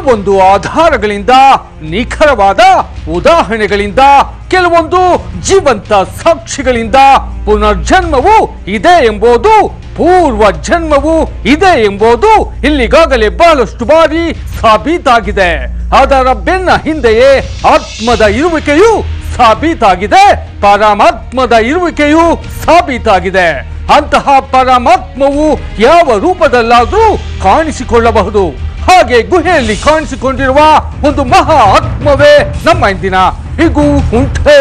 ಕೆಲವೊಂದು ಆಧಾರಗಳಿಂದ ನಿಖರವಾದ ಉದಾಹರಣೆಗಳಿಂದ ಕೆಲವೊಂದು ಜೀವಂತ ಸಾಕ್ಷಿಗಳಿಂದ ಪುನರ್ಜನ್ಮವು ಇದೆ ಎಂಬುದು ಪೂರ್ವ ಜನ್ಮವು ಇದೆ ಎಂಬುದು ಇಲ್ಲಿಗಾಗಲೇ ಬಹಳಷ್ಟು ಬಾರಿ ಸಾಬೀತಾಗಿದೆ ಅದರ ಬೆನ್ನ ಹಿಂದೆಯೇ ಆತ್ಮದ ಇರುವಿಕೆಯು ಸಾಬೀತಾಗಿದೆ ಪರಮಾತ್ಮದ ಇರುವಿಕೆಯು ಸಾಬೀತಾಗಿದೆ ಅಂತಹ ಪರಮಾತ್ಮವು ಯಾವ ರೂಪದಲ್ಲಾದರೂ ಕಾಣಿಸಿಕೊಳ್ಳಬಹುದು ಹಾಗೆ ಗುಹೆಯಲ್ಲಿ ಕಾಣಿಸಿಕೊಂಡಿರುವ ಒಂದು ಮಹಾ ಆತ್ಮವೇ ನಮ್ಮ ಇಂದಿನ ಹಿಗು ಉಂಟೆ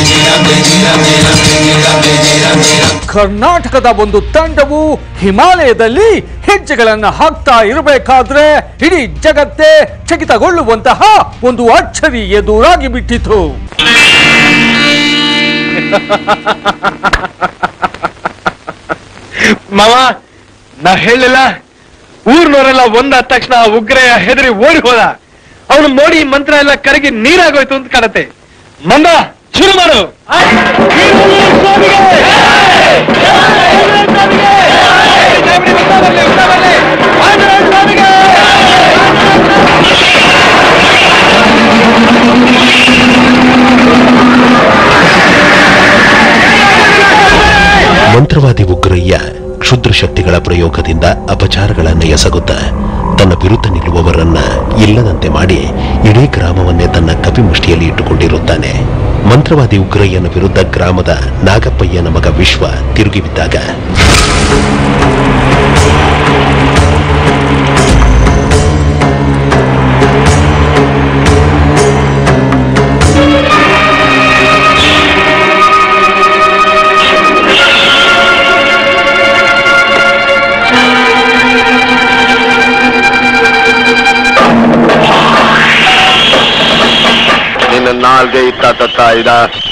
ಕರ್ನಾಟಕದ ಒಂದು ತಂಡವು ಹಿಮಾಲಯದಲ್ಲಿ ಹೆಜ್ಜೆಗಳನ್ನ ಹಾಕ್ತಾ ಇರಬೇಕಾದ್ರೆ ಇಡೀ ಜಗತ್ತೇ ಚಕಿತಗೊಳ್ಳುವಂತಹ ಒಂದು ಅಚ್ಚರಿ ಎದುರಾಗಿ ಬಿಟ್ಟಿತು ಮಾವ ನಾ ಹೇಳಿಲ್ಲ ಊರ್ನವರೆಲ್ಲ ಒಂದಾದ ತಕ್ಷಣ ಆ ಉಗ್ರಯ ಹೆದರಿ ಓಡಿ ಹೋದ ಅವನು ನೋಡಿ ಈ ಮಂತ್ರ ಎಲ್ಲ ಕರಗಿ ನೀರಾಗೋಯ್ತು ಅಂತ ಕಾಣತ್ತೆ ಮಂದ ಶುರು ಮಾಡು ಮಂತ್ರವಾದಿ ಉಗ್ರಯ್ಯ ಕ್ಷುದ್ರ ಶಕ್ತಿಗಳ ಪ್ರಯೋಗದಿಂದ ಅಪಚಾರಗಳನ್ನು ಎಸಗುತ್ತ ತನ್ನ ವಿರುದ್ಧ ನಿಲ್ಲುವವರನ್ನ ಇಲ್ಲದಂತೆ ಮಾಡಿ ಇಡೀ ಗ್ರಾಮವನ್ನೇ ತನ್ನ ಕಪಿಮುಷ್ಟಿಯಲ್ಲಿ ಇಟ್ಟುಕೊಂಡಿರುತ್ತಾನೆ ಮಂತ್ರವಾದಿ ಉಗ್ರಯ್ಯನ ವಿರುದ್ಧ ಗ್ರಾಮದ ನಾಗಪ್ಪಯ್ಯನ ಮಗ ವಿಶ್ವ ತಿರುಗಿ ಬಿದ್ದಾಗ ನಿನ್ನ ನಾಲ್ಗೆ ಇತ್ತ ತತ್ತ ಇದ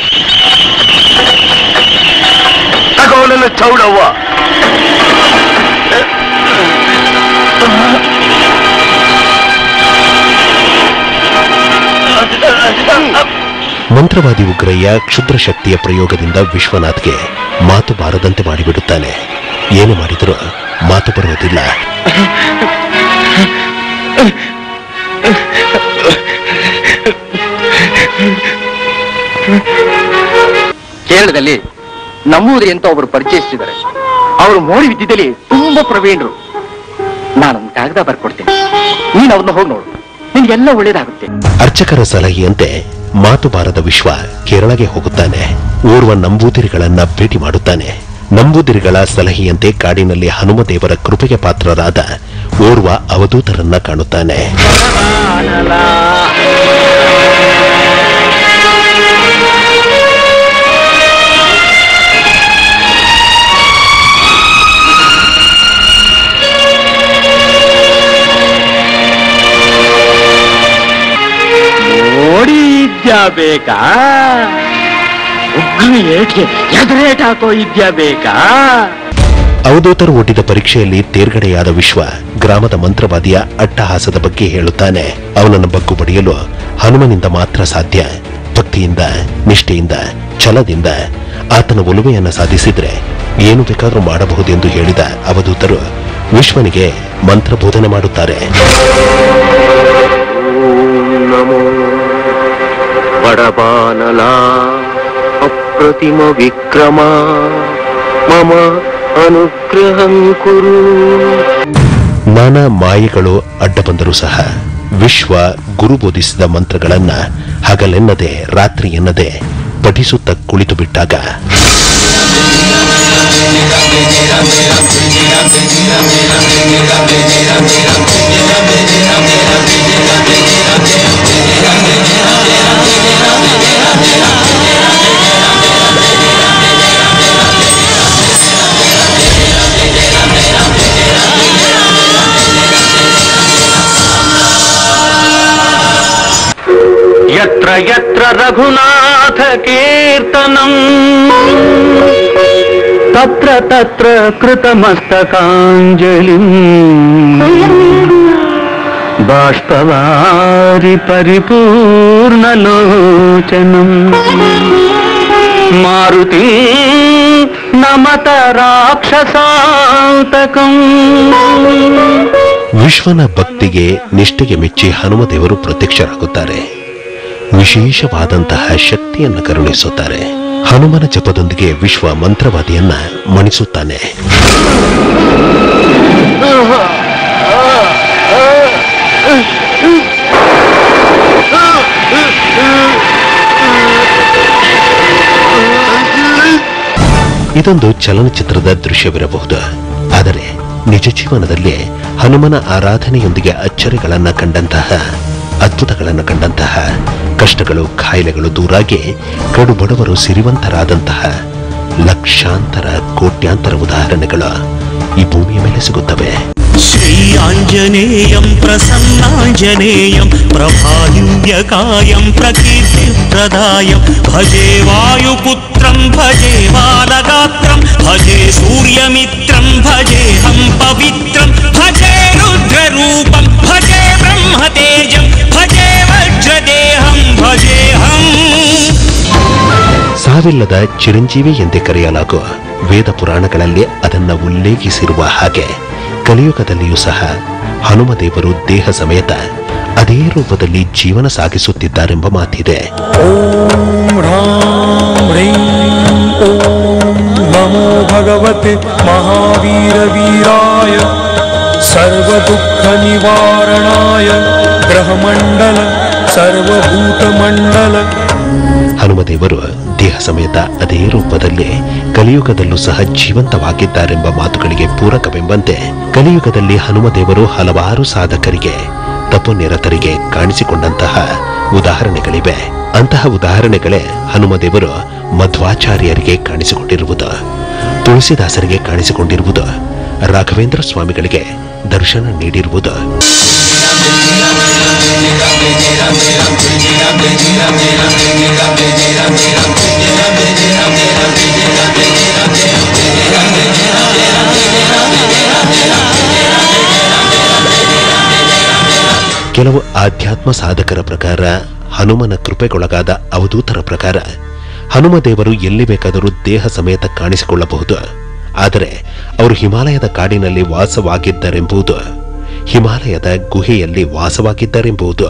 ತಗೋ ನನ್ನ ಚೌಡವ್ವ ಮಂತ್ರವಾದಿ ಉಗ್ರಯ್ಯ ಕ್ಷುದ್ರ ಶಕ್ತಿಯ ಪ್ರಯೋಗದಿಂದ ವಿಶ್ವನಾಥ್ಗೆ ಮಾತು ಬಾರದಂತೆ ಮಾಡಿಬಿಡುತ್ತಾನೆ ಏನು ಮಾಡಿದರೂ ಮಾತು ಬರುವುದಿಲ್ಲ ಕೇರಳದಲ್ಲಿ ನಮ್ಮೂರಿ ಅಂತ ಒಬ್ರು ಪರಿಚಯಿಸಿದ್ದಾರೆ ಅವರು ಮೋಡಿ ವಿದ್ಯೆಯಲ್ಲಿ ತುಂಬಾ ಪ್ರವೀಣರು ನಾನೊಂದು ಕಾಗದ ಬರ್ಕೊಡ್ತೀನಿ ನೀನು ಅವ್ರನ್ನ ಹೋಗಿ ನೋಡು ನಿನ್ಗೆಲ್ಲ ಒಳ್ಳೇದಾಗುತ್ತೆ ಅರ್ಚಕರ ಸಲಹೆಯಂತೆ ಮಾತು ಬಾರದ ವಿಶ್ವ ಕೇರಳಗೆ ಹೋಗುತ್ತಾನೆ ಓರ್ವ ನಂಬೂದಿರಿಗಳನ್ನ ಭೇಟಿ ಮಾಡುತ್ತಾನೆ ನಂಬೂದಿರಿಗಳ ಸಲಹೆಯಂತೆ ಕಾಡಿನಲ್ಲಿ ಹನುಮದೇವರ ಕೃಪೆಗೆ ಪಾತ್ರರಾದ ಓರ್ವ ಅವಧೂತರನ್ನ ಕಾಣುತ್ತಾನೆ ನೋಡಿ ಇದ್ಯಾ ಬೇಕಾ ಉಗ್ರ ಏಟ್ಗೆ ಎದುರೇಟ್ ಹಾಕೋ ಇದ್ಯಾ ಬೇಕಾ ಅವಧೂತರು ಒಡ್ಡಿದ ಪರೀಕ್ಷೆಯಲ್ಲಿ ತೇರ್ಗಡೆಯಾದ ವಿಶ್ವ ಗ್ರಾಮದ ಮಂತ್ರವಾದಿಯ ಅಟ್ಟಹಾಸದ ಬಗ್ಗೆ ಹೇಳುತ್ತಾನೆ ಅವನನ್ನು ಬಗ್ಗು ಬಡಿಯಲು ಹನುಮನಿಂದ ಮಾತ್ರ ಸಾಧ್ಯ ಭಕ್ತಿಯಿಂದ ನಿಷ್ಠೆಯಿಂದ ಛಲದಿಂದ ಆತನ ಒಲುಮೆಯನ್ನು ಸಾಧಿಸಿದ್ರೆ ಏನು ಬೇಕಾದರೂ ಮಾಡಬಹುದೆಂದು ಹೇಳಿದ ಅವಧೂತರು ವಿಶ್ವನಿಗೆ ಮಂತ್ರಬೋಧನೆ ಮಾಡುತ್ತಾರೆ ಓಂ ನಮೋ ಬಡಬಾನಲ ಅಪ್ರತಿಮ ವಿಕ್ರಮ ಮಮ ಅನುಗ್ರಹಂ ಕುರು ನಾನಾ ಮಾಯೆಗಳು ಅಡ್ಡ ಬಂದರೂ ಸಹ ವಿಶ್ವ ಗುರು ಬೋಧಿಸಿದ ಮಂತ್ರಗಳನ್ನ ಹಗಲೆನ್ನದೆ ರಾತ್ರಿ ಎನ್ನದೆ ಪಠಿಸುತ್ತ ಕುಳಿತು ಬಿಟ್ಟಾಗ ಯತ್ರ ಯತ್ರ ರಘುನಾಥ ಕೀರ್ತನಂ ತತ್ರ ತತ್ರ ಕೃತಮಸ್ತಕಾಂಜಲಿಂ ಬಾಷ್ಪವಾರಿ ಪರಿಪೂರ್ಣಲೋಚನಂ ಮಾರುತಿ ನಮತ ರಾಕ್ಷಸಾಂತಕಂ ವಿಶ್ವನ ಭಕ್ತಿಗೆ ನಿಷ್ಠೆಗೆ ಮೆಚ್ಚಿ ಹನುಮದೇವರು ಪ್ರತ್ಯಕ್ಷರಾಗುತ್ತಾರೆ ವಿಶೇಷವಾದಂತಹ ಶಕ್ತಿಯನ್ನು ಕರುಣಿಸುತ್ತಾರೆ ಹನುಮನ ಜಪದೊಂದಿಗೆ ವಿಶ್ವ ಮಂತ್ರವಾದಿಯನ್ನ ಮಣಿಸುತ್ತಾನೆ ಇದೊಂದು ಚಲನಚಿತ್ರದ ದೃಶ್ಯವಿರಬಹುದು ಆದರೆ ನಿಜ ಜೀವನದಲ್ಲಿ ಹನುಮನ ಆರಾಧನೆಯೊಂದಿಗೆ ಅಚ್ಚರಿಗಳನ್ನ ಕಂಡಂತಹ ಅದ್ಭುತಗಳನ್ನು ಕಂಡಂತಹ ಕಷ್ಟಗಳು ಕಾಯಿಲೆಗಳು ದೂರಾಗಿ ಕಡು ಬಡವರು ಸಿರಿವಂತರಾದಂತಹ ಲಕ್ಷಾಂತರ ಕೋಟ್ಯಾಂತರ ಉದಾಹರಣೆಗಳು ಈ ಭೂಮಿಯ ಮೇಲೆ ಸಿಗುತ್ತವೆ श्रीयाञ्जनेयं प्रसन्नाञ्जनेयं प्रभायुव्यकायं प्रकीर्तिप्रदायं भजे वायुपुत्रं भजे बालगात्रं भजे सूर्यमित्रं भजेऽहं पवित्रं भजे रुद्ररूपं भजे ब्रह्मतेजं भजे वज्रदेहं भजेऽहम् ಸಾವಿಲ್ಲದ ಚಿರಂಜೀವಿ ಎಂದೇ ಕರೆಯಲಾಗುವ ವೇದ ಪುರಾಣಗಳಲ್ಲಿ ಅದನ್ನ ಉಲ್ಲೇಖಿಸಿರುವ ಹಾಗೆ ಕಲಿಯುಗದಲ್ಲಿಯೂ ಸಹ ಹನುಮದೇವರು ದೇಹ ಸಮೇತ ಅದೇ ರೂಪದಲ್ಲಿ ಜೀವನ ಸಾಗಿಸುತ್ತಿದ್ದಾರೆಂಬ ಮಾತಿದೆ ॐ ह्रां ह्रीं ॐ नमो भगवते महावीरवीराय सर्वदुःखनिवारणाय ग्रहमण्डल सर्वभूतमण्डल ಹನುಮದೇವರು ದೇಹ ಸಮೇತ ಅದೇ ರೂಪದಲ್ಲಿ ಕಲಿಯುಗದಲ್ಲೂ ಸಹ ಜೀವಂತವಾಗಿದ್ದಾರೆಂಬ ಮಾತುಗಳಿಗೆ ಪೂರಕವೆಂಬಂತೆ ಕಲಿಯುಗದಲ್ಲಿ ಹನುಮದೇವರು ಹಲವಾರು ಸಾಧಕರಿಗೆ ತಪೋನಿರತರಿಗೆ ಕಾಣಿಸಿಕೊಂಡಂತಹ ಉದಾಹರಣೆಗಳಿವೆ ಅಂತಹ ಉದಾಹರಣೆಗಳೇ ಹನುಮದೇವರು ಮಧ್ವಾಚಾರ್ಯರಿಗೆ ಕಾಣಿಸಿಕೊಂಡಿರುವುದು ತುಳಸಿದಾಸರಿಗೆ ಕಾಣಿಸಿಕೊಂಡಿರುವುದು ರಾಘವೇಂದ್ರ ಸ್ವಾಮಿಗಳಿಗೆ ದರ್ಶನ ನೀಡಿರುವುದು ಕೆಲವು ಆಧ್ಯಾತ್ಮ ಸಾಧಕರ ಪ್ರಕಾರ ಹನುಮನ ಕೃಪೆಗೊಳಗಾದ ಅವಧೂತರ ಪ್ರಕಾರ ಹನುಮದೇವರು ಎಲ್ಲಿ ಬೇಕಾದರೂ ದೇಹ ಸಮೇತ ಕಾಣಿಸಿಕೊಳ್ಳಬಹುದು ಆದರೆ ಅವರು ಹಿಮಾಲಯದ ಕಾಡಿನಲ್ಲಿ ವಾಸವಾಗಿದ್ದರೆಂಬುದು ಹಿಮಾಲಯದ ಗುಹೆಯಲ್ಲಿ ವಾಸವಾಗಿದ್ದರೆಂಬುದು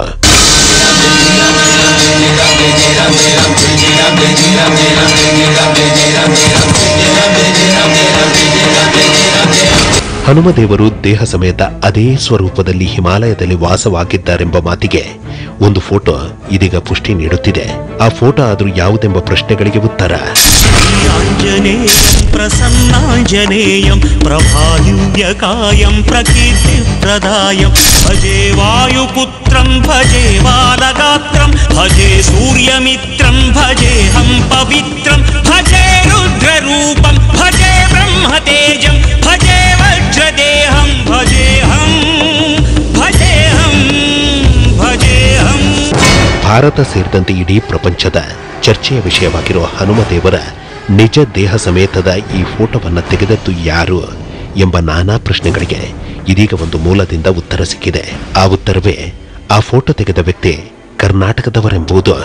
ಹನುಮದೇವರು ದೇಹ ಸಮೇತ ಅದೇ ಸ್ವರೂಪದಲ್ಲಿ ಹಿಮಾಲಯದಲ್ಲಿ ವಾಸವಾಗಿದ್ದಾರೆಂಬ ಮಾತಿಗೆ ಒಂದು ಫೋಟೋ ಇದೀಗ ಪುಷ್ಟಿ ನೀಡುತ್ತಿದೆ ಆ ಫೋಟೋ ಆದರೂ ಯಾವುದೆಂಬ ಪ್ರಶ್ನೆಗಳಿಗೆ ಉತ್ತರ श्रीयाञ्जनेयं प्रसन्नाञ्जनेयं प्रभायुव्यकायं प्रकीर्तिप्रदायं भजे वायुपुत्रं भजे बालगात्रं भजे सूर्यमित्रं भजेऽहं पवित्रं भजे रुद्ररूपं भजे ब्रह्मतेजं भजे वज्रदेहं भजेऽहं भजेऽहं भजेऽहम् ಭಾರತ ಸೇರಿದಂತೆ ಇಡೀ ಪ್ರಪಂಚದ ಚರ್ಚೆಯ ವಿಷಯವಾಗಿರುವ ಹನುಮದೇವರ ನಿಜ ದೇಹ ಸಮೇತದ ಈ ಫೋಟೋವನ್ನು ತೆಗೆದದ್ದು ಯಾರು ಎಂಬ ನಾನಾ ಪ್ರಶ್ನೆಗಳಿಗೆ ಇದೀಗ ಒಂದು ಮೂಲದಿಂದ ಉತ್ತರ ಸಿಕ್ಕಿದೆ ಆ ಉತ್ತರವೇ ಆ ಫೋಟೋ ತೆಗೆದ ವ್ಯಕ್ತಿ ಕರ್ನಾಟಕದವರೆಂಬುದು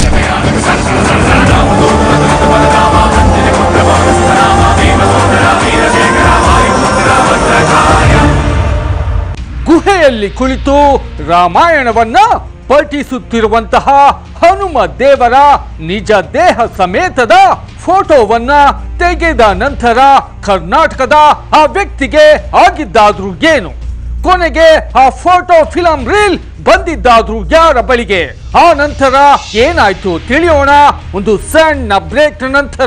ಗುಹೆಯಲ್ಲಿ ಕುಳಿತು ರಾಮಾಯಣವನ್ನ ಪಠಿಸುತ್ತಿರುವಂತಹ ಹನುಮ ದೇವರ ನಿಜ ದೇಹ ಸಮೇತದ ಫೋಟೋವನ್ನ ತೆಗೆದ ನಂತರ ಕರ್ನಾಟಕದ ಆ ವ್ಯಕ್ತಿಗೆ ಆಗಿದ್ದಾದ್ರೂ ಏನು ಕೊನೆಗೆ ಆ ಫೋಟೋ ಫಿಲಂ ರೀಲ್ ಬಂದಿದ್ದಾದ್ರೂ ಯಾರ ಬಳಿಗೆ ಆ ನಂತರ ಏನಾಯ್ತು ತಿಳಿಯೋಣ ಒಂದು ಸಣ್ಣ ಬ್ರೇಕ್ ನಂತರ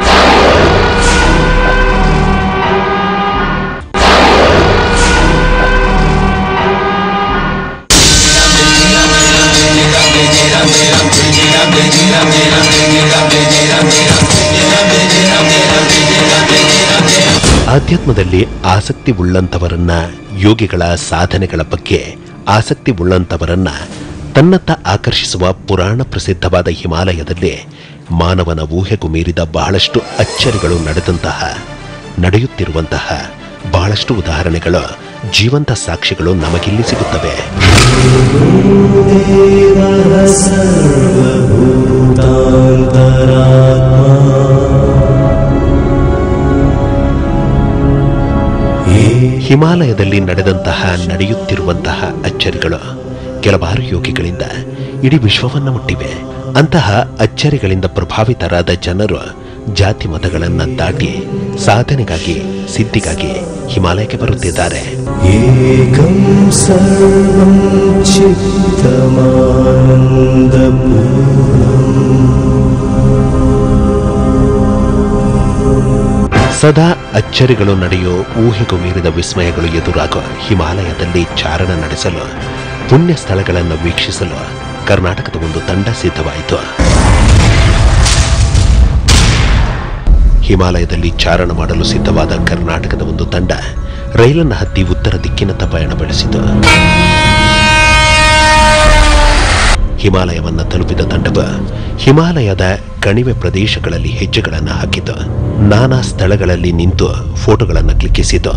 ಆಧ್ಯಾತ್ಮದಲ್ಲಿ ಆಸಕ್ತಿ ಉಳ್ಳಂತವರನ್ನ ಯೋಗಿಗಳ ಸಾಧನೆಗಳ ಬಗ್ಗೆ ಆಸಕ್ತಿ ಉಳ್ಳಂತವರನ್ನ ತನ್ನತ್ತ ಆಕರ್ಷಿಸುವ ಪುರಾಣ ಪ್ರಸಿದ್ಧವಾದ ಹಿಮಾಲಯದಲ್ಲಿ ಮಾನವನ ಊಹೆಗೂ ಮೀರಿದ ಬಹಳಷ್ಟು ಅಚ್ಚರಿಗಳು ನಡೆದಂತಹ ನಡೆಯುತ್ತಿರುವಂತಹ ಬಹಳಷ್ಟು ಉದಾಹರಣೆಗಳು ಜೀವಂತ ಸಾಕ್ಷಿಗಳು ನಮಗಿಲ್ಲಿ ಸಿಗುತ್ತವೆ ಹಿಮಾಲಯದಲ್ಲಿ ನಡೆದಂತಹ ನಡೆಯುತ್ತಿರುವಂತಹ ಅಚ್ಚರಿಗಳು ಕೆಲವಾರು ಯೋಗಿಗಳಿಂದ ಇಡೀ ವಿಶ್ವವನ್ನ ಮುಟ್ಟಿವೆ ಅಂತಹ ಅಚ್ಚರಿಗಳಿಂದ ಪ್ರಭಾವಿತರಾದ ಜನರು ಜಾತಿ ಮತಗಳನ್ನ ದಾಟಿ ಸಾಧನೆಗಾಗಿ ಸಿದ್ಧಿಗಾಗಿ ಹಿಮಾಲಯಕ್ಕೆ ಬರುತ್ತಿದ್ದಾರೆ एकं सर्वं चित्तमानन्दपूर्णम् ಸದಾ ಅಚ್ಚರಿಗಳು ನಡೆಯೋ ಊಹೆಗೂ ಮೀರಿದ ವಿಸ್ಮಯಗಳು ಎದುರಾಗೋ ಹಿಮಾಲಯದಲ್ಲಿ ಚಾರಣ ನಡೆಸಲು ಪುಣ್ಯ ಸ್ಥಳಗಳನ್ನು ವೀಕ್ಷಿಸಲು ಕರ್ನಾಟಕದ ಒಂದು ತಂಡ ಸಿದ್ಧವಾಯಿತು ಹಿಮಾಲಯದಲ್ಲಿ ಚಾರಣ ಮಾಡಲು ಸಿದ್ಧವಾದ ಕರ್ನಾಟಕದ ಒಂದು ತಂಡ ರೈಲನ್ನು ಹತ್ತಿ ಉತ್ತರ ದಿಕ್ಕಿನತ್ತ ಪಯಣ ಬೆಳೆಸಿತು ಹಿಮಾಲಯವನ್ನ ತಲುಪಿದ ತಂಡವು ಹಿಮಾಲಯದ ಕಣಿವೆ ಪ್ರದೇಶಗಳಲ್ಲಿ ಹೆಜ್ಜೆಗಳನ್ನು ಹಾಕಿತು ನಾನಾ ಸ್ಥಳಗಳಲ್ಲಿ ನಿಂತು ಫೋಟೋಗಳನ್ನು ಕ್ಲಿಕ್ಕಿಸಿತು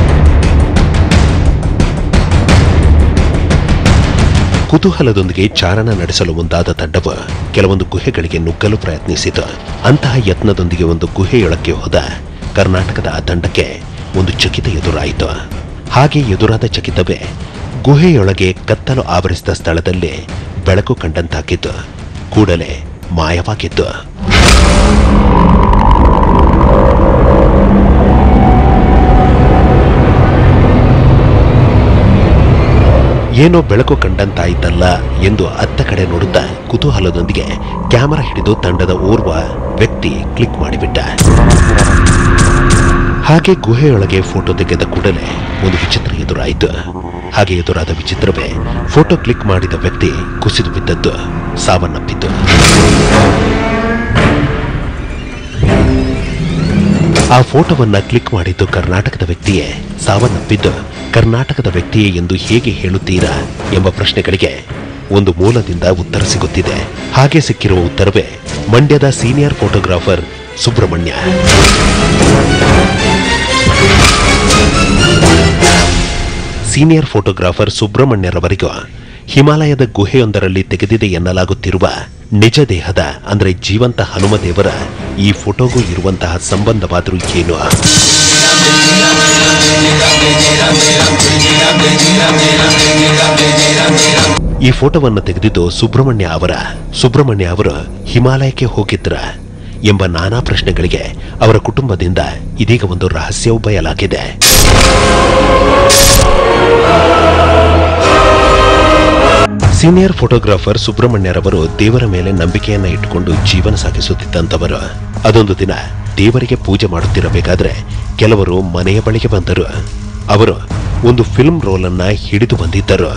ಕುತೂಹಲದೊಂದಿಗೆ ಚಾರಣ ನಡೆಸಲು ಮುಂದಾದ ತಂಡವು ಕೆಲವೊಂದು ಗುಹೆಗಳಿಗೆ ನುಗ್ಗಲು ಪ್ರಯತ್ನಿಸಿತು ಅಂತಹ ಯತ್ನದೊಂದಿಗೆ ಒಂದು ಗುಹೆಯೊಳಕ್ಕೆ ಹೋದ ಕರ್ನಾಟಕದ ಆ ತಂಡಕ್ಕೆ ಒಂದು ಚಕಿತ ಎದುರಾಯಿತು ಹಾಗೆ ಎದುರಾದ ಚಕಿತವೇ ಗುಹೆಯೊಳಗೆ ಕತ್ತಲು ಆವರಿಸಿದ ಸ್ಥಳದಲ್ಲಿ ಬೆಳಕು ಕಂಡಂತಾಗಿದ್ದು ಕೂಡಲೇ ಮಾಯವಾಗಿದ್ದು ಏನೋ ಬೆಳಕು ಕಂಡಂತಾಯಿತಲ್ಲ ಎಂದು ಅತ್ತ ಕಡೆ ನೋಡುತ್ತಾ ಕುತೂಹಲದೊಂದಿಗೆ ಕ್ಯಾಮರಾ ಹಿಡಿದು ತಂಡದ ಓರ್ವ ವ್ಯಕ್ತಿ ಕ್ಲಿಕ್ ಮಾಡಿಬಿಟ್ಟ ಹಾಗೆ ಗುಹೆಯೊಳಗೆ ಫೋಟೋ ತೆಗೆದ ಕೂಡಲೇ ಒಂದು ವಿಚಿತ್ರ ಎದುರಾಯಿತು ಹಾಗೆ ಎದುರಾದ ವಿಚಿತ್ರವೇ ಫೋಟೋ ಕ್ಲಿಕ್ ಮಾಡಿದ ವ್ಯಕ್ತಿ ಕುಸಿದು ಬಿದ್ದದ್ದು ಸಾವನ್ನಪ್ಪಿತು ಆ ಫೋಟೋವನ್ನ ಕ್ಲಿಕ್ ಮಾಡಿದ್ದು ಕರ್ನಾಟಕದ ವ್ಯಕ್ತಿಯೇ ಸಾವನ್ನಪ್ಪಿದ್ದು ಕರ್ನಾಟಕದ ವ್ಯಕ್ತಿಯೇ ಎಂದು ಹೇಗೆ ಹೇಳುತ್ತೀರಾ ಎಂಬ ಪ್ರಶ್ನೆಗಳಿಗೆ ಒಂದು ಮೂಲದಿಂದ ಉತ್ತರ ಸಿಗುತ್ತಿದೆ ಹಾಗೆ ಸಿಕ್ಕಿರುವ ಉತ್ತರವೇ ಮಂಡ್ಯದ senior photographer Subrahmanya senior photographer ಸುಬ್ರಹ್ಮಣ್ಯರವರಿಗೂ ಹಿಮಾಲಯದ ಗುಹೆಯೊಂದರಲ್ಲಿ ತೆಗೆದಿದೆ ಎನ್ನಲಾಗುತ್ತಿರುವ ನಿಜ ದೇಹದ ಅಂದ್ರೆ ಜೀವಂತ ಹನುಮದೇವರ ಈ ಫೋಟೋಗೂ ಇರುವಂತಹ ಸಂಬಂಧವಾದರೂ ಏನು ಈ ಫೋಟೋವನ್ನು ತೆಗೆದಿದ್ದು ಸುಬ್ರಹ್ಮಣ್ಯ ಅವರ ಸುಬ್ರಹ್ಮಣ್ಯ ಅವರು ಹಿಮಾಲಯಕ್ಕೆ ಹೋಗಿದ್ರ ಎಂಬ ನಾನಾ ಪ್ರಶ್ನೆಗಳಿಗೆ ಅವರ ಕುಟುಂಬದಿಂದ ಇದೀಗ ಒಂದು ರಹಸ್ಯವು ಬಯಲಾಗಿದೆ ಸೀನಿಯರ್ ಫೋಟೋಗ್ರಾಫರ್ ಸುಬ್ರಹ್ಮಣ್ಯರವರು ದೇವರ ಮೇಲೆ ನಂಬಿಕೆಯನ್ನ ಇಟ್ಟುಕೊಂಡು ಜೀವನ ಸಾಗಿಸುತ್ತಿದ್ದಂಥವರು ಅದೊಂದು ದಿನ ದೇವರಿಗೆ ಪೂಜೆ ಮಾಡುತ್ತಿರಬೇಕಾದ್ರೆ ಕೆಲವರು ಮನೆಯ ಬಳಿಗೆ ಬಂದರು ಅವರು ಒಂದು ಫಿಲ್ಮ್ ರೋಲ್ ಅನ್ನ ಹಿಡಿದು ಬಂದಿದ್ದರು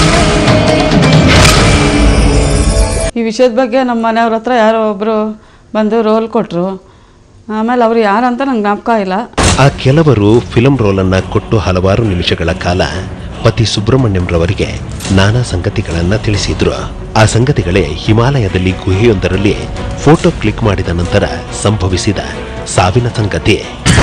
ಈ ವಿಷಯದ ಬಗ್ಗೆ ನಮ್ಮ ಮನೆಯವ್ರ ಹತ್ರ ಯಾರೋ ಒಬ್ಬರು ಬಂದು ರೋಲ್ ಕೊಟ್ಟರು ಆಮೇಲೆ ಅವರು ಯಾರಂತ ನಂಗೆ ಜ್ಞಾಪಕ ಇಲ್ಲ ಆ ಕೆಲವರು ಫಿಲ್ಮ್ ರೋಲ್ ಅನ್ನ ಕೊಟ್ಟು ಹಲವಾರು ನಿಮಿಷಗಳ ಕಾಲ ಪತಿ ಸುಬ್ರಹ್ಮಣ್ಯಂರವರಿಗೆ ನಾನಾ ಸಂಗತಿಗಳನ್ನ ತಿಳಿಸಿದ್ರು ಆ ಸಂಗತಿಗಳೇ ಹಿಮಾಲಯದಲ್ಲಿ ಗುಹೆಯೊಂದರಲ್ಲಿ ಫೋಟೋ ಕ್ಲಿಕ್ ಮಾಡಿದ ನಂತರ ಸಂಭವಿಸಿದ ಸಾವಿನ ಸಂಗತಿ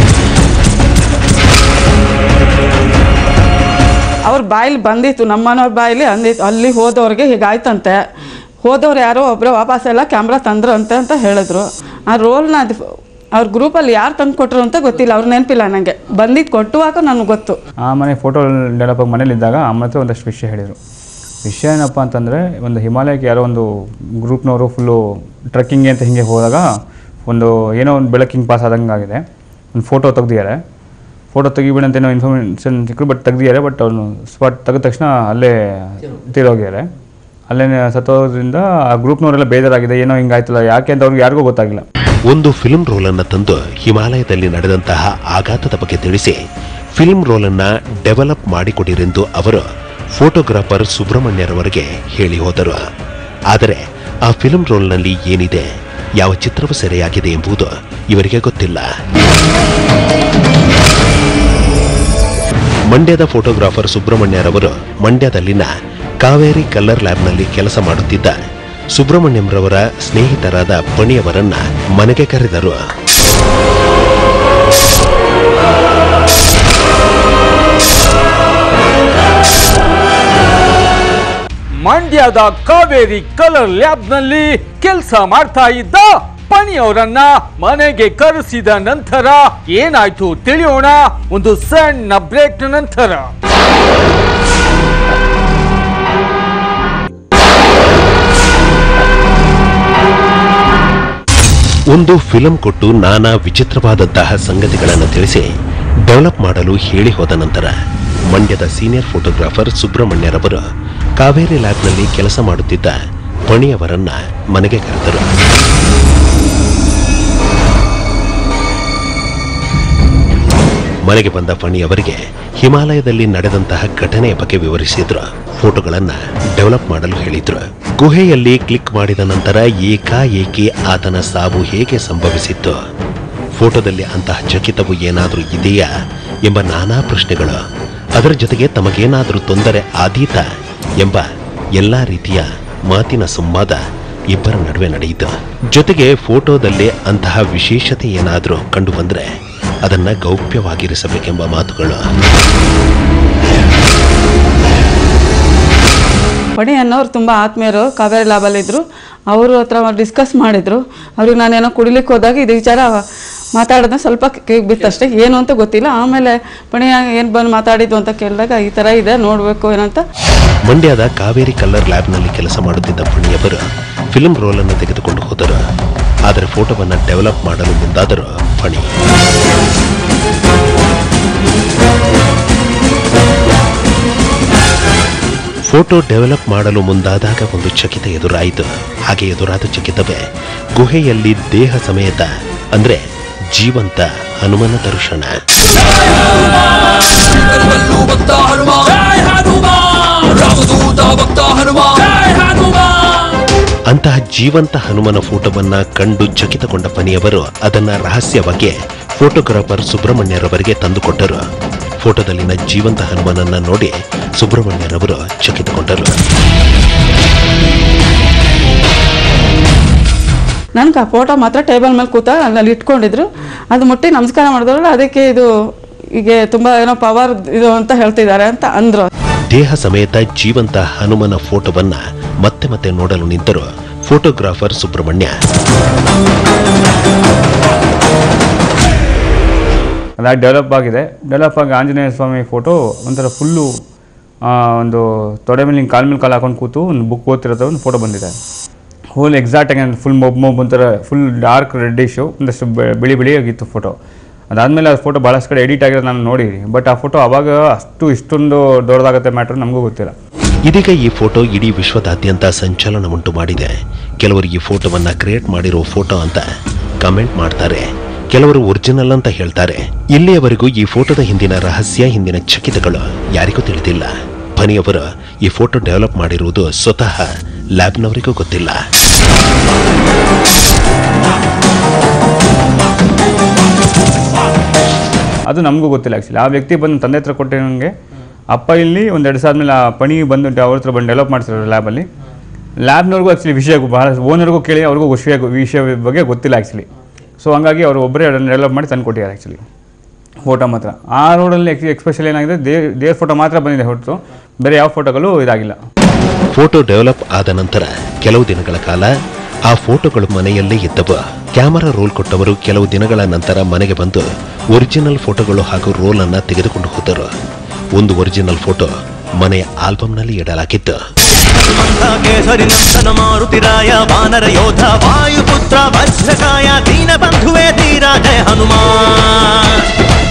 ಅವ್ರ ಬಾಯಲ್ಲಿ ಬಂದಿತ್ತು ನಮ್ಮ ಮನೆಯವ್ರ ಬಾಯಲ್ಲಿ ಅಂದಿತ್ತು ಅಲ್ಲಿ ಹೋದವ್ರಿಗೆ ಹೀಗಾಯ್ತಂತೆ ಹೋದವ್ರು ಯಾರೋ ಒಬ್ಬರು ವಾಪಸ್ ಎಲ್ಲ ಕ್ಯಾಮ್ರಾ ತಂದ್ರಂತೆ ಅಂತ ಹೇಳಿದ್ರು ಆ ರೋಲ್ನ ಅದು ಅವ್ರ ಗ್ರೂಪಲ್ಲಿ ಯಾರು ತಂದು ಕೊಟ್ಟರು ಅಂತ ಗೊತ್ತಿಲ್ಲ ಅವ್ರು ನೆನಪಿಲ್ಲ ನನಗೆ ಬಂದಿದ್ದು ಕೊಟ್ಟುವಾಗ ನನಗೆ ಗೊತ್ತು ಆ ಮನೆ ಫೋಟೋ ಡೆವಲಪ್ ಆಗಿ ಮನೇಲಿದ್ದಾಗ ಅಮ್ಮ ಹತ್ರ ಒಂದಷ್ಟು ವಿಷಯ ಹೇಳಿದರು ವಿಷಯ ಏನಪ್ಪ ಅಂತಂದರೆ ಒಂದು ಹಿಮಾಲಯಕ್ಕೆ ಯಾರೋ ಒಂದು ಗ್ರೂಪ್ನವರು ಫುಲ್ಲು ಟ್ರೆಕ್ಕಿಂಗ್ಗೆ ಅಂತ ಹಿಂಗೆ ಹೋದಾಗ ಒಂದು ಏನೋ ಒಂದು ಬೆಳಕಿಂಗ್ ಪಾಸ್ ಆದಂಗೆ ಆಗಿದೆ ಒಂದು ಫೋಟೋ ತೆಗ್ದಿದ್ದಾರೆ ಫೋಟೋ ತೆಗಿಬೇಡಿ ಅಂತ ಏನೋ ಇನ್ಫಾರ್ಮೇಷನ್ ಸಿಕ್ಕರು ಬಟ್ ತೆಗ್ದಿದ್ದಾರೆ ಬಟ್ ಅವನು ಸ್ಪಾಟ್ ತೆಗೆದ ತಕ್ಷಣ ಅಲ್ಲೇ ತೀರೋಗಿದ್ದಾರೆ ಅಲ್ಲೇ ಸತ್ತೋದ್ರಿಂದ ಆ ಗ್ರೂಪ್ನವರೆಲ್ಲ ಬೇಜಾರಾಗಿದೆ ಏನೋ ಹಿಂಗಾಯ್ತಲ್ಲ ಯಾಕೆ ಅಂತ ಅವ್ರಿಗೆ ಯಾರಿಗೂ ಗೊತ್ತಾಗಿಲ್ಲ ಒಂದು ಫಿಲ್ಮ್ ರೋಲ್ ಅನ್ನ ತಂದು ಹಿಮಾಲಯದಲ್ಲಿ ನಡೆದಂತಹ ಆಘಾತದ ಬಗ್ಗೆ ತಿಳಿಸಿ ಫಿಲ್ಮ್ ರೋಲ್ ಅನ್ನ ಡೆವಲಪ್ ಮಾಡಿಕೊಡಿರೆಂದು ಅವರು ಫೋಟೋಗ್ರಾಫರ್ ಸುಬ್ರಹ್ಮಣ್ಯರವರಿಗೆ ಹೇಳಿ ಹೋದರು ಆದರೆ ಆ ಫಿಲ್ಮ್ ರೋಲ್ನಲ್ಲಿ ಏನಿದೆ ಯಾವ ಚಿತ್ರವು ಸೆರೆಯಾಗಿದೆ ಎಂಬುದು ಇವರಿಗೆ ಗೊತ್ತಿಲ್ಲ ಮಂಡ್ಯದ ಫೋಟೋಗ್ರಾಫರ್ ಸುಬ್ರಹ್ಮಣ್ಯರವರು ಮಂಡ್ಯದಲ್ಲಿನ ಕಾವೇರಿ ಕಲರ್ ಲ್ಯಾಬ್ನಲ್ಲಿ ಕೆಲಸ ಮಾಡುತ್ತಿದ್ದ ಸುಬ್ರಹ್ಮಣ್ಯಂರವರ ಸ್ನೇಹಿತರಾದ ಪಣಿಯವರನ್ನ ಮನೆಗೆ ಕರೆದರು ಮಂಡ್ಯದ ಕಾವೇರಿ ಕಲರ್ ಲ್ಯಾಬ್ನಲ್ಲಿ ಕೆಲಸ ಮಾಡ್ತಾ ಇದ್ದ ಪಣಿ ಅವರನ್ನ ಮನೆಗೆ ಕರೆಸಿದ ನಂತರ ಏನಾಯ್ತು ತಿಳಿಯೋಣ ಒಂದು ಸಣ್ಣ ಬ್ರೇಕ್ ನಂತರ ಒಂದು ಫಿಲಂ ಕೊಟ್ಟು ನಾನಾ ವಿಚಿತ್ರವಾದಂತಹ ಸಂಗತಿಗಳನ್ನು ತಿಳಿಸಿ ಡೆವಲಪ್ ಮಾಡಲು ಹೇಳಿ ಹೋದ ನಂತರ ಮಂಡ್ಯದ ಸೀನಿಯರ್ ಫೋಟೋಗ್ರಾಫರ್ ಸುಬ್ರಹ್ಮಣ್ಯರವರು ಕಾವೇರಿ ಲ್ಯಾಬ್ನಲ್ಲಿ ಕೆಲಸ ಮಾಡುತ್ತಿದ್ದ ಪಣಿಯವರನ್ನ ಮನೆಗೆ ಕರೆದರು ಮನೆಗೆ ಬಂದ ಫಣಿ ಅವರಿಗೆ ಹಿಮಾಲಯದಲ್ಲಿ ನಡೆದಂತಹ ಘಟನೆಯ ಬಗ್ಗೆ ವಿವರಿಸಿದ್ರು ಫೋಟೋಗಳನ್ನ ಡೆವಲಪ್ ಮಾಡಲು ಹೇಳಿದ್ರು ಗುಹೆಯಲ್ಲಿ ಕ್ಲಿಕ್ ಮಾಡಿದ ನಂತರ ಏಕಾಏಕಿ ಆತನ ಸಾವು ಹೇಗೆ ಸಂಭವಿಸಿತ್ತು ಫೋಟೋದಲ್ಲಿ ಅಂತಹ ಚಕಿತವು ಏನಾದರೂ ಇದೆಯಾ ಎಂಬ ನಾನಾ ಪ್ರಶ್ನೆಗಳು ಅದರ ಜೊತೆಗೆ ತಮಗೇನಾದರೂ ತೊಂದರೆ ಆದೀತ ಎಂಬ ಎಲ್ಲಾ ರೀತಿಯ ಮಾತಿನ ಸಂವಾದ ಇಬ್ಬರ ನಡುವೆ ನಡೆಯಿತು ಜೊತೆಗೆ ಫೋಟೋದಲ್ಲಿ ಅಂತಹ ವಿಶೇಷತೆ ಏನಾದರೂ ಕಂಡು ಬಂದ್ರೆ ಅದನ್ನ ಗೌಪ್ಯವಾಗಿರಿಸಬೇಕೆಂಬ ಮಾತುಗಳು ಪಣಿ ಅನ್ನೋರು ತುಂಬ ಆತ್ಮೀಯರು ಕಾವೇರಿ ಲ್ಯಾಬಲ್ಲಿದ್ದರು ಅವರು ಹತ್ರ ಡಿಸ್ಕಸ್ ಮಾಡಿದರು ಅವ್ರಿಗೆ ನಾನೇನೋ ಕುಡಿಲಿಕ್ಕೆ ಹೋದಾಗ ಇದು ವಿಚಾರ ಮಾತಾಡೋದನ್ನ ಸ್ವಲ್ಪ ಕೇಕ್ ಬಿತ್ತಷ್ಟೇ ಏನು ಅಂತ ಗೊತ್ತಿಲ್ಲ ಆಮೇಲೆ ಪಣಿ ಏನು ಬಂದು ಮಾತಾಡಿದ್ದು ಅಂತ ಕೇಳಿದಾಗ ಈ ಥರ ಇದೆ ನೋಡಬೇಕು ಏನಂತ ಮಂಡ್ಯದ ಕಾವೇರಿ ಕಲ್ಲರ್ ಲ್ಯಾಬ್ನಲ್ಲಿ ಕೆಲಸ ಮಾಡುತ್ತಿದ್ದ ಫಣಿಯವರು ಫಿಲ್ಮ್ ರೋಲನ್ನು ತೆಗೆದುಕೊಂಡು ಹೋದರು ಆದರೆ ಫೋಟೋವನ್ನು ಡೆವಲಪ್ ಮಾಡಲು ಮುಂದಾದರು ಫಣಿ ಫೋಟೋ ಡೆವಲಪ್ ಮಾಡಲು ಮುಂದಾದಾಗ ಒಂದು ಚಕಿತ ಎದುರಾಯಿತು ಹಾಗೆ ಎದುರಾದ ಚಕಿತವೇ ಗುಹೆಯಲ್ಲಿ ದೇಹ ಸಮೇತ ಅಂದ್ರೆ ಜೀವಂತ ಹನುಮನ ದರ್ಶನ ಅಂತಹ ಜೀವಂತ ಹನುಮನ ಫೋಟೋವನ್ನ ಕಂಡು ಚಕಿತಗೊಂಡ ಪನಿಯವರು ಅದನ್ನ ರಹಸ್ಯವಾಗಿ ಫೋಟೋಗ್ರಾಫರ್ ಸುಬ್ರಹ್ಮಣ್ಯರವರಿಗೆ ತಂದುಕೊಟ್ಟರು ಫೋಟೋದಲ್ಲಿನ ಜೀವಂತ ಹನುಮನನ್ನ ನೋಡಿ ಸುಬ್ರಹ್ಮಣ್ಯರವರು ಚಕಿತಗೊಂಡರು ನನಗೆ ಆ ಫೋಟೋ ಮಾತ್ರ ಟೇಬಲ್ ಮೇಲೆ ಕೂತ ಅಲ್ಲಿ ಇಟ್ಕೊಂಡಿದ್ರು ಅದು ಮುಟ್ಟಿ ನಮಸ್ಕಾರ ಮಾಡಿದ್ರಲ್ಲ ಅದಕ್ಕೆ ಇದು ಹೀಗೆ ತುಂಬ ಏನೋ ಪವರ್ ಇದು ಅಂತ ಹೇಳ್ತಿದ್ದಾರೆ ಅಂತ ಅಂದರು ದೇಹ ಸಮೇತ ಜೀವಂತ ಹನುಮನ ಫೋಟೋವನ್ನ ಮತ್ತೆ ಮತ್ತೆ ನೋಡಲು ನಿಂತರು ಫೋಟೋಗ್ರಾಫರ್ ಸುಬ್ರಹ್ಮಣ್ಯ ಅದಾಗಿ ಡೆವಲಪ್ ಆಗಿದೆ ಡೆವಲಪ್ ಆಗಿ ಆಂಜನೇಯ ಸ್ವಾಮಿ ಫೋಟೋ ಒಂಥರ ಫುಲ್ಲು ಒಂದು ತೊಡೆ ಮೇಲೆ ಹಿಂಗೆ ಕಾಲ್ ಮೇಲೆ ಕಾಲು ಹಾಕೊಂಡು ಕೂತು ಒಂದು ಬುಕ್ ಓದ್ತಿರೋದು ಒಂದು ಫೋಟೋ ಬಂದಿದೆ ಹೋಲ್ ಎಕ್ಸಾಕ್ಟ್ ಆಗಿ ಫುಲ್ ಮೊಬ್ ಮೊಬ್ ಒಂಥರ ಫುಲ್ ಡಾರ್ಕ್ ರೆಡ್ಡಿಶು ಒಂದಷ್ಟು ಬೆ- ಬಿಳಿ ಬಿಳಿ ಆಗಿತ್ತು ಫೋಟೋ ಅದಾದಮೇಲೆ ಆ ಫೋಟೋ ಭಾಳಷ್ಟು ಕಡೆ ಎಡಿಟ್ ಆಗಿರೋದು ನಾನು ನೋಡಿದ್ದೀನಿ ಬಟ್ ಆ ಫೋಟೋ ಅವಾಗ ಅಷ್ಟು ಇಷ್ಟೊಂದು ದೊಡ್ಡದಾಗುತ್ತೆ ಮ್ಯಾಟ್ರ್ ನಮಗೂ ಗೊತ್ತಿಲ್ಲ ಇದೀಗ ಈ ಫೋಟೋ ಇಡೀ ವಿಶ್ವದಾದ್ಯಂತ ಸಂಚಲನ ಉಂಟು ಮಾಡಿದೆ ಕೆಲವರು ಈ ಫೋಟೋವನ್ನ ಕ್ರಿಯೇಟ್ ಮಾಡಿರೋ ಫೋಟೋ ಅಂತ ಕಮೆಂಟ್ ಮಾಡ್ತಾರೆ ಕೆಲವರು ಒರಿಜಿನಲ್ ಅಂತ ಹೇಳ್ತಾರೆ ಇಲ್ಲಿಯವರೆಗೂ ಈ ಫೋಟೋದ ಹಿಂದಿನ ರಹಸ್ಯ ಹಿಂದಿನ ಚಕಿತಗಳು ಯಾರಿಗೂ ತಿಳಿದಿಲ್ಲ ಫನಿಯವರು ಈ ಫೋಟೋ ಡೆವಲಪ್ ಮಾಡಿರುವುದು ಸ್ವತಃ ಲ್ಯಾಬ್ನವರಿಗೂ ಗೊತ್ತಿಲ್ಲ ಅದು ನಮಗೂ ಗೊತ್ತಿಲ್ಲ ಆ್ಯಕ್ಚುಲಿ ಆ ವ್ಯಕ್ತಿ ಬಂದು ತಂದೆ ಹತ್ರ ಕೊಟ್ಟೆ ನನಗೆ ಅಪ್ಪ ಇಲ್ಲಿ ಒಂದು ಎರಡು ಸಾವಿರ ಆದಮೇಲೆ ಆ ಪಣಿ ಬಂದು ಅವ್ರ ಹತ್ರ ಬಂದು ಡೆವಲಪ್ ಮಾಡ್ತಿರೋ ಲ್ಯಾಬಲ್ಲಿ ಲ್ಯಾಬ್ನವ್ರಿಗೂ ಆ್ಯಕ್ಚುಲಿ ವಿಷಯ ಭಾಳ ಓನರ್ಗೂ ಕೇಳಿ ಅವ್ರಿಗೂ ವಿಷಯ ವಿಷಯ ಬಗ್ಗೆ ಗೊತ್ತಿಲ್ಲ ಆ್ಯಕ್ಚುಲಿ ಸೊ ಹಂಗಾಗಿ ಅವರು ಒಬ್ಬರೇ ಅದನ್ನು ಡೆವಲಪ್ ಮಾಡಿ ತಂದು ಕೊಟ್ಟಿದ್ದಾರೆ ಆ್ಯಕ್ಚುಲಿ ಫೋಟೋ ಮಾತ್ರ ಆ ರೋಡಲ್ಲಿ ಎಕ್ಸ್ಪೆಷಲ್ ಏನಾಗಿದೆ ದೇವ್ ದೇವ್ರ ಫೋಟೋ ಮಾತ್ರ ಬಂದಿದೆ ಹೊರತು ಬೇರೆ ಯಾವ ಫೋಟೋಗಳು ಇದಾಗಿಲ್ಲ ಫೋಟೋ ಡೆವಲಪ್ ಆದ ನಂತರ ಕೆಲವು ದಿನಗಳ ಕಾಲ ಆ ಫೋಟೋಗಳು ಮನೆಯಲ್ಲೇ ಇದ್ದವು ಕ್ಯಾಮರಾ ರೋಲ್ ಕೊಟ್ಟವರು ಕೆಲವು ದಿನಗಳ ನಂತರ ಮನೆಗೆ ಬಂದು ಒರಿಜಿನಲ್ ಫೋಟೋಗಳು ಹಾಗೂ ರೋಲ್ ಅನ್ನ ತೆಗೆದುಕೊಂಡು ಹೋದರು ಒಂದು ಒರಿಜಿನಲ್ ಫೋಟೋ ಮನೆಯ ಆಲ್ಬಂನಲ್ಲಿ ಇಡಲಾಗಿತ್ತು ಕೇಸರಿ ನಂದನ ಮಾರುತಿರಾಯ ವಾನರ ಯೋಧ ವಾಯುಪುತ್ರ ವಜ್ರಕಾಯ ದೀನ ಬಂಧುವೇ ಧೀರ ಜಯ ಹನುಮಾನ್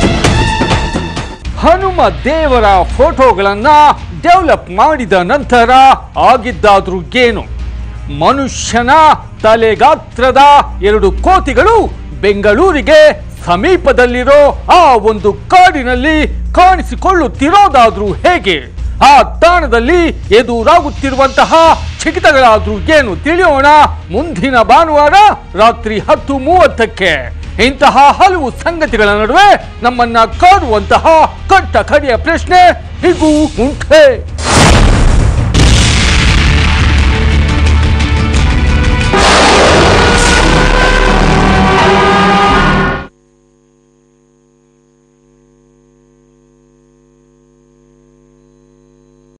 ಹನುಮ ದೇವರ ಫೋಟೋಗಳನ್ನ ಡೆವಲಪ್ ಮಾಡಿದ ನಂತರ ಆಗಿದ್ದಾದ್ರೂ ಏನು ಮನುಷ್ಯನ ತಲೆಗಾತ್ರದ ಎರಡು ಕೋತಿಗಳು ಬೆಂಗಳೂರಿಗೆ ಸಮೀಪದಲ್ಲಿರೋ ಆ ಒಂದು ಕಾಡಿನಲ್ಲಿ ಕಾಣಿಸಿಕೊಳ್ಳುತ್ತಿರೋದಾದ್ರೂ ಹೇಗೆ ಆ ತಾಣದಲ್ಲಿ ಎದುರಾಗುತ್ತಿರುವಂತಹ ಚಿಕಿತಗಳಾದ್ರೂ ಏನು ತಿಳಿಯೋಣ ಮುಂದಿನ ಭಾನುವಾರ ರಾತ್ರಿ ಹತ್ತು ಮೂವತ್ತಕ್ಕೆ ಇಂತಹ ಹಲವು ಸಂಗತಿಗಳ ನಡುವೆ ನಮ್ಮನ್ನ ಕಾಡುವಂತಹ ಕಟ್ಟ ಕಡೆಯ ಪ್ರಶ್ನೆ ಹೀಗೂ ಉಂಟೆ